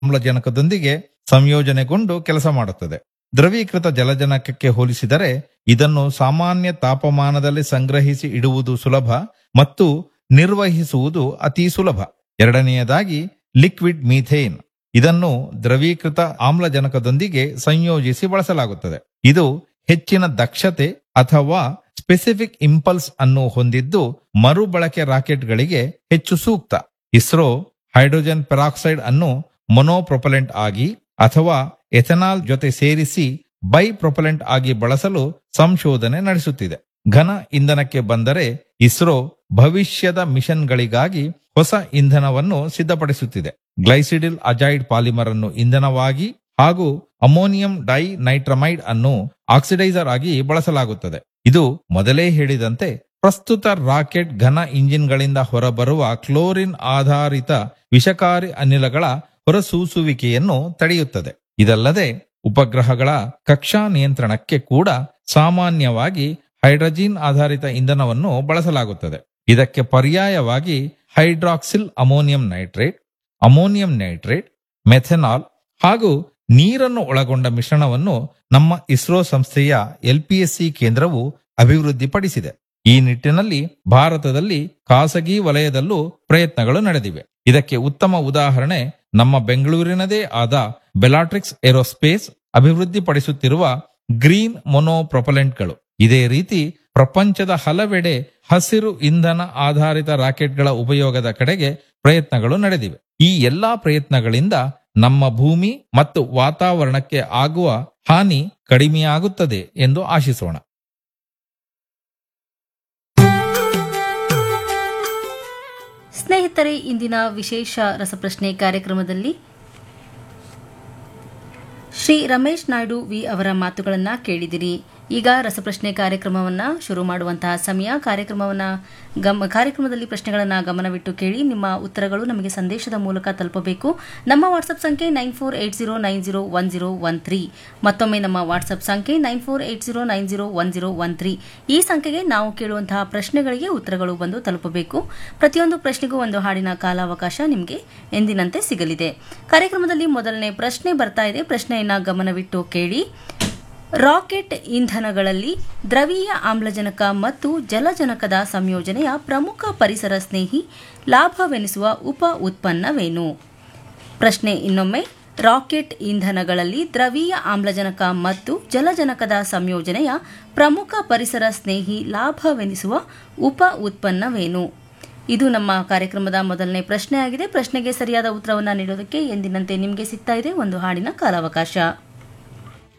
ಆಮ್ಲಜನಕದೊಂದಿಗೆ ಸಂಯೋಜನೆಗೊಂಡು ಕೆಲಸ ಮಾಡುತ್ತದೆ ದ್ರವೀಕೃತ ಜಲಜನಕಕ್ಕೆ ಹೋಲಿಸಿದರೆ ಇದನ್ನು ಸಾಮಾನ್ಯ ತಾಪಮಾನದಲ್ಲಿ ಸಂಗ್ರಹಿಸಿ ಇಡುವುದು ಸುಲಭ ಮತ್ತು ನಿರ್ವಹಿಸುವುದು ಅತಿ ಸುಲಭ ಎರಡನೆಯದಾಗಿ ಲಿಕ್ವಿಡ್ ಮೀಥೇನ್ ಇದನ್ನು ದ್ರವೀಕೃತ ಆಮ್ಲಜನಕದೊಂದಿಗೆ ಸಂಯೋಜಿಸಿ ಬಳಸಲಾಗುತ್ತದೆ ಇದು ಹೆಚ್ಚಿನ ದಕ್ಷತೆ ಅಥವಾ ಸ್ಪೆಸಿಫಿಕ್ ಇಂಪಲ್ಸ್ ಅನ್ನು ಹೊಂದಿದ್ದು ಮರುಬಳಕೆ ರಾಕೆಟ್ಗಳಿಗೆ ಹೆಚ್ಚು ಸೂಕ್ತ ಇಸ್ರೋ ಹೈಡ್ರೋಜನ್ ಪೆರಾಕ್ಸೈಡ್ ಅನ್ನು ಮೊನೋಪ್ರೊಪಲೆಂಟ್ ಆಗಿ ಅಥವಾ ಎಥೆನಾಲ್ ಜೊತೆ ಸೇರಿಸಿ ಬೈ ಪ್ರೊಪಲೆಂಟ್ ಆಗಿ ಬಳಸಲು ಸಂಶೋಧನೆ ನಡೆಸುತ್ತಿದೆ ಘನ ಇಂಧನಕ್ಕೆ ಬಂದರೆ ಇಸ್ರೋ ಭವಿಷ್ಯದ ಮಿಷನ್ಗಳಿಗಾಗಿ ಹೊಸ ಇಂಧನವನ್ನು ಸಿದ್ಧಪಡಿಸುತ್ತಿದೆ ಗ್ಲೈಸಿಡಿಲ್ ಅಜೈಡ್ ಪಾಲಿಮರ್ ಅನ್ನು ಇಂಧನವಾಗಿ ಹಾಗೂ ಅಮೋನಿಯಂ ಡೈ ನೈಟ್ರಮೈಡ್ ಅನ್ನು ಆಕ್ಸಿಡೈಸರ್ ಆಗಿ ಬಳಸಲಾಗುತ್ತದೆ ಇದು ಮೊದಲೇ ಹೇಳಿದಂತೆ ಪ್ರಸ್ತುತ ರಾಕೆಟ್ ಘನ ಇಂಜಿನ್ಗಳಿಂದ ಹೊರಬರುವ ಕ್ಲೋರಿನ್ ಆಧಾರಿತ ವಿಷಕಾರಿ ಅನಿಲಗಳ ಹೊರಸೂಸುವಿಕೆಯನ್ನು ತಡೆಯುತ್ತದೆ ಇದಲ್ಲದೆ ಉಪಗ್ರಹಗಳ ಕಕ್ಷಾ ನಿಯಂತ್ರಣಕ್ಕೆ ಕೂಡ ಸಾಮಾನ್ಯವಾಗಿ ಹೈಡ್ರೋಜಿನ್ ಆಧಾರಿತ ಇಂಧನವನ್ನು ಬಳಸಲಾಗುತ್ತದೆ ಇದಕ್ಕೆ ಪರ್ಯಾಯವಾಗಿ hydroxyl ammonium nitrate ammonium nitrate methanol ಹಾಗೂ ನೀರನ್ನು ಒಳಗೊಂಡ ಮಿಶ್ರಣವನ್ನು ನಮ್ಮ ಇಸ್ರೋ ಸಂಸ್ಥೆಯ ಎಲ್ಪಿಎಸ್ಸಿ ಕೇಂದ್ರವು ಅಭಿವೃದ್ಧಿಪಡಿಸಿದೆ ಈ ನಿಟ್ಟಿನಲ್ಲಿ ಭಾರತದಲ್ಲಿ ಖಾಸಗಿ ವಲಯದಲ್ಲೂ ಪ್ರಯತ್ನಗಳು ನಡೆದಿವೆ ಇದಕ್ಕೆ ಉತ್ತಮ ಉದಾಹರಣೆ ನಮ್ಮ ಬೆಂಗಳೂರಿನದೇ ಆದ ಬೆಲಾಟ್ರಿಕ್ಸ್ ಏರೋಸ್ಪೇಸ್ ಅಭಿವೃದ್ಧಿಪಡಿಸುತ್ತಿರುವ ಗ್ರೀನ್ ಮೊನೋಪ್ರೊಪಲೆಂಟ್ಗಳು ಇದೇ ರೀತಿ ಪ್ರಪಂಚದ ಹಲವೆಡೆ ಹಸಿರು ಇಂಧನ ಆಧಾರಿತ ರಾಕೆಟ್ಗಳ ಉಪಯೋಗದ ಕಡೆಗೆ ಪ್ರಯತ್ನಗಳು ನಡೆದಿವೆ ಈ ಎಲ್ಲಾ ಪ್ರಯತ್ನಗಳಿಂದ ನಮ್ಮ ಭೂಮಿ ಮತ್ತು ವಾತಾವರಣಕ್ಕೆ ಆಗುವ ಹಾನಿ ಕಡಿಮೆಯಾಗುತ್ತದೆ ಎಂದು ಆಶಿಸೋಣ ಸ್ನೇಹಿತರೆ ಇಂದಿನ ವಿಶೇಷ ರಸಪ್ರಶ್ನೆ ಕಾರ್ಯಕ್ರಮದಲ್ಲಿ ಶ್ರೀ ರಮೇಶ್ ನಾಯ್ಡು ವಿ ಅವರ ಮಾತುಗಳನ್ನು ಕೇಳಿದಿರಿ ಈಗ ರಸಪ್ರಶ್ನೆ ಕಾರ್ಯಕ್ರಮವನ್ನು ಶುರು ಮಾಡುವಂತಹ ಸಮಯ ಕಾರ್ಯಕ್ರಮವನ್ನು ಗಮ ಕಾರ್ಯಕ್ರಮದಲ್ಲಿ ಪ್ರಶ್ನೆಗಳನ್ನು ಗಮನವಿಟ್ಟು ಕೇಳಿ ನಿಮ್ಮ ಉತ್ತರಗಳು ನಮಗೆ ಸಂದೇಶದ ಮೂಲಕ ತಲುಪಬೇಕು ನಮ್ಮ ವಾಟ್ಸಪ್ ಸಂಖ್ಯೆ nine four eight zero nine zero one zero one three ಮತ್ತೊಮ್ಮೆ ನಮ್ಮ ವಾಟ್ಸಪ್ ಸಂಖ್ಯೆ nine four eight zero nine zero one zero one three ಈ ಸಂಖ್ಯೆಗೆ ನಾವು ಕೇಳುವಂತಹ ಪ್ರಶ್ನೆಗಳಿಗೆ ಉತ್ತರಗಳು ಬಂದು ತಲುಪಬೇಕು ಪ್ರತಿಯೊಂದು ಪ್ರಶ್ನೆಗೂ ಒಂದು ಹಾಡಿನ ಕಾಲಾವಕಾಶ ನಿಮಗೆ ಎಂದಿನಂತೆ ಸಿಗಲಿದೆ ಕಾರ್ಯಕ್ರಮದಲ್ಲಿ ಮೊದಲನೇ ಪ್ರಶ್ನೆ ಬರ್ತಾ ಇದೆ ಪ್ರಶ್ನೆಯನ್ನ ಗಮನವಿಟ್ಟು ಕೇಳಿ ರಾಕೆಟ್ ಇಂಧನಗಳಲ್ಲಿ ದ್ರವೀಯ ಆಮ್ಲಜನಕ ಮತ್ತು ಜಲಜನಕದ ಸಂಯೋಜನೆಯ ಪ್ರಮುಖ ಪರಿಸರ ಸ್ನೇಹಿ ಲಾಭವೆನಿಸುವ ಉಪ ಉತ್ಪನ್ನವೇನು ಪ್ರಶ್ನೆ ಇನ್ನೊಮ್ಮೆ ರಾಕೆಟ್ ಇಂಧನಗಳಲ್ಲಿ ದ್ರವೀಯ ಆಮ್ಲಜನಕ ಮತ್ತು ಜಲಜನಕದ ಸಂಯೋಜನೆಯ ಪ್ರಮುಖ ಪರಿಸರ ಸ್ನೇಹಿ ಲಾಭವೆನಿಸುವ ಉಪ ಉತ್ಪನ್ನವೇನು ಇದು ನಮ್ಮ ಕಾರ್ಯಕ್ರಮದ ಮೊದಲನೇ ಪ್ರಶ್ನೆ ಆಗಿದೆ ಪ್ರಶ್ನೆಗೆ ಸರಿಯಾದ ಉತ್ತರವನ್ನು ನೀಡೋದಕ್ಕೆ ಎಂದಿನಂತೆ ನಿಮಗೆ ಸಿಗ್ತಾ ಇದೆ ಒಂದು ಹಾಡಿನ ಕಾಲಾವಕಾಶ